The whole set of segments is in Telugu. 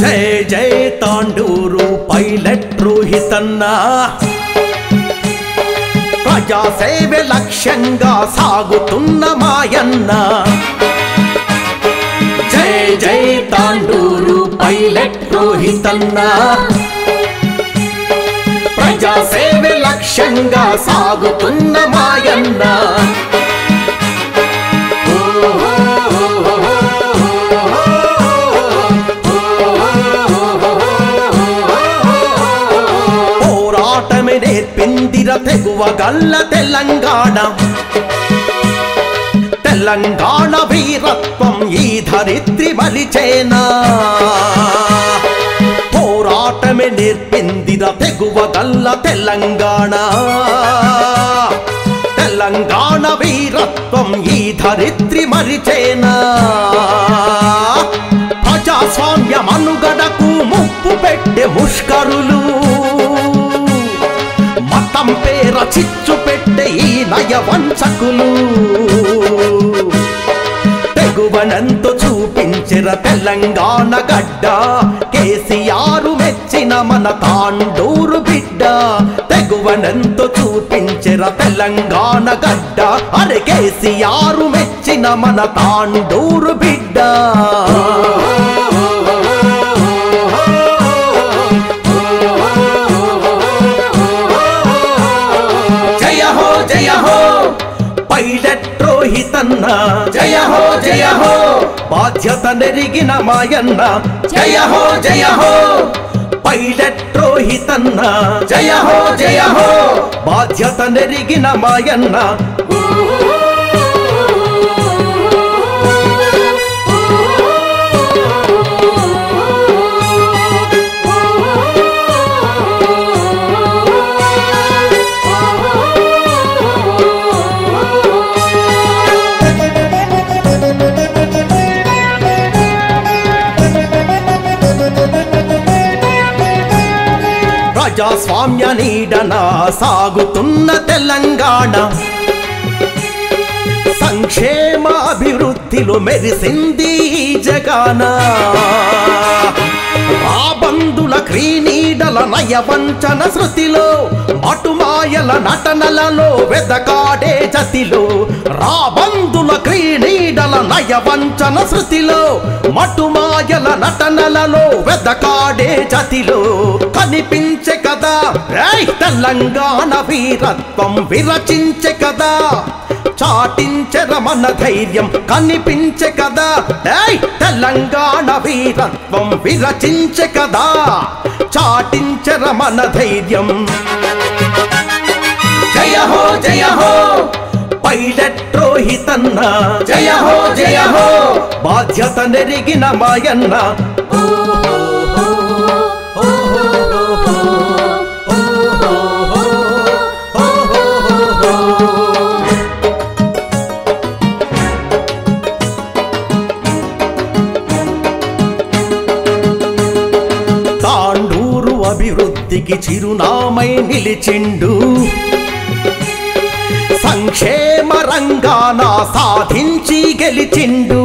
జై జై తాండూరు పైలట్ రోహితన్నా ప్రజాసేవే లక్ష్యంగా సాగుతున్న మాయన్న జై జై తాండూరు పైలట్ రోహితన్నా ప్రజాసేవే లక్ష్యంగా సాగుతున్న మాయన్న పోరాటమే నేర్పిందిర తెగువ గల్ల తెలంగాణ తెలంగాణ వీరత్వం ఈ ధరిత్రి మలిచేనా పోరాటమే నేర్పిందిర తెగువ గల్ల తెలంగాణ తెలంగాణ వీరత్వం ఈ ధరిత్రి మరిచేనా ప్రజాస్వామ్య మనుగడకు ముప్పు పెట్టే ముష్కరులు మతం పేర చిచ్చు పెట్టే ఈ నయవంచకులు తెగువనంతో చూపించిన తెలంగాణ గడ్డ కేసీఆర్ మెచ్చిన మన తాండూరు బిడ్డ తెగువనంతో చూపించిన తెలంగాణ గడ్డ అరే కేసీఆర్ మెచ్చిన మన తాండూరు బిడ్డ జయ హో జయ హో పైలట్ రోహితన్న జయ హో జయ హో బాధ్యత నెరిగిన మాయన్న జయ హో జయ హో పైలట్ రోహితన్న జయ హో జయ హో బాధ్యత నెరిగిన మాయన్న ప్రజాస్వామ్య నీడన సాగుతున్న తెలంగాణ సంక్షేమ అభివృద్ధిలో మెరిసింది ఈ జగాన రాబందుల క్రీనీడల నయవంచన శృతిలో మటుమాయల నటనలలో వెదకాడే జతిలో రాబందుల క్రీనీడల నయవంచన శృతిలో మటుమాయల నటనలలో వెదకాడే జతిలో కనిపించే కదా ఏయ్ తెలంగాణ వీరత్వం విరచించే కదా చాటించెర మన ధైర్యం కనిపించే కదా ఏయ్ తెలంగాణ వీరత్వం విరచించే కదా చాటించెర మన ధైర్యం జయ హో జయ హో పైలట్ రోహితన్న జయ హో జయ హో బాధ్యత నెరిగిన మాయన్న తాండూరు అభివృద్ధికి చిరునామై నిలిచిండు సంక్షేమ రంగాన సాధించి గెలిచిండు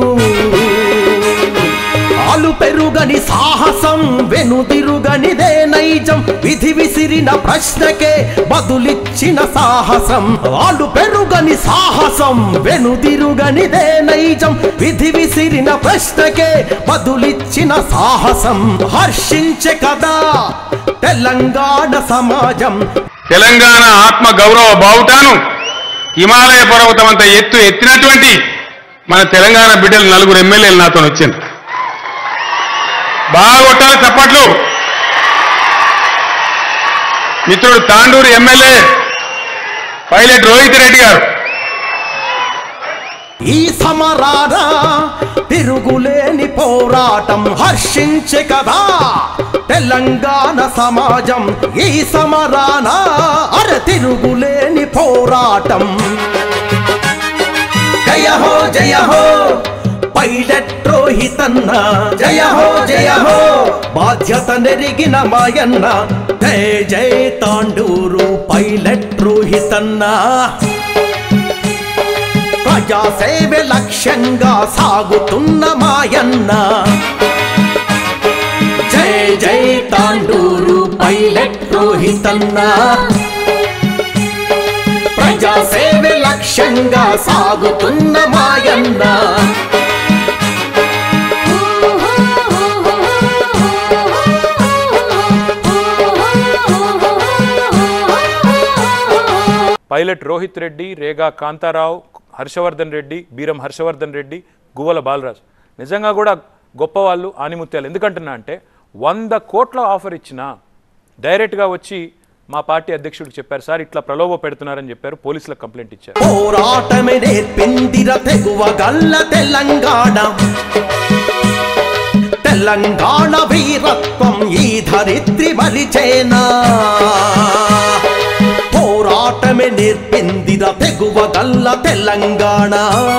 ఆలు పెరుగని సాహసం వెనుదిరుగనిదే నైజం విధి విసిరిన ప్రశ్నకే బదులిచ్చిన సాహసం ఆలు పెరుగని సాహసం వెనుదిరుగనిదే నైజం విధి విసిరిన ప్రశ్నకే బదులిచ్చిన సాహసం హర్షించే కదా తెలంగాణ సమాజం తెలంగాణ ఆత్మ గౌరవ బావుటాను హిమాలయ పర్వతం అంత ఎత్తు ఎత్తినటువంటి మన తెలంగాణ బిడ్డలు నలుగురు ఎమ్మెల్యేలు నాతో వచ్చింది బాగా కొట్టాలి చప్పట్లు మిత్రుడు తాండూరు ఎమ్మెల్యే పైలట్ రోహిత్ రెడ్డి గారు ఈ సమరాన తిరుగులేని పోరాటం హర్షించే కదా తెలంగాణ సమాజం ఈ సమరాన అర తిరుగులేని పోరాటం జయ హో జయ హో పైలట్ రోహితన్న జయ హో జయ హో బాధ్యత నెరిగిన మాయన్న జయ జయ తాండూరు పైలట్ రోహితన్న ప్రజాసేవే లక్ష్యంగా సాగుతున్న మాయన్న జయ తాండూరు పైలట్ రోహితన్న ప్రజా సేవ లక్ష్యంగా సాగుతున్న మాయన్న పైలట్ రోహిత్ రెడ్డి రేగా కాంతారావు హర్షవర్ధన్ రెడ్డి బీరం హర్షవర్ధన్ రెడ్డి గువ్వల బాలరాజు నిజంగా కూడా గొప్పవాళ్ళు ఆనిముత్యాలు ఎందుకంటున్నా అంటే వంద కోట్ల ఆఫర్ ఇచ్చినా డైరెక్ట్గా వచ్చి మా పార్టీ అధ్యక్షుడికి చెప్పారు సార్ ఇట్లా ప్రలోభ పెడుతున్నారని చెప్పారు పోలీసులకు కంప్లైంట్ ఇచ్చారు పోరాటమే నేర్పిందిర తెగువ గల్ల తెలంగాణ తెలంగాణ వీరత్వం ఈ ధరిత్రి మరిచేనా పోరాటమే నేర్పిందిర తెగువ గల్ల తెలంగాణ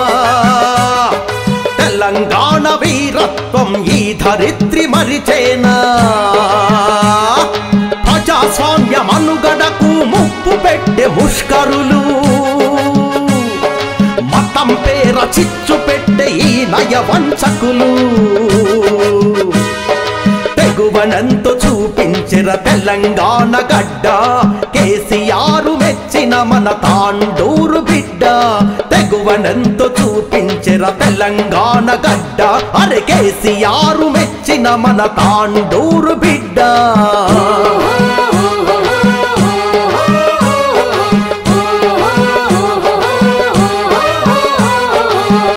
తెలంగాణ వీరత్వం ఈ ధరిత్రి మరిచేనా ప్రజాస్వామ్య మనుగడకు ముప్పు పెట్టే ముష్కరులు మతం పేర చిచ్చు పెట్టే ఈ నయ వంచకులు తెగువనంతో చూపించిన తెలంగాణ గడ్డ కేసీఆర్ మెచ్చిన మన తాండూరు బిడ్డ తెగువనంతో చూపించిన తెలంగాణ గడ్డ అరే కేసీఆర్ మెచ్చిన మన తాండూరు బిడ్డ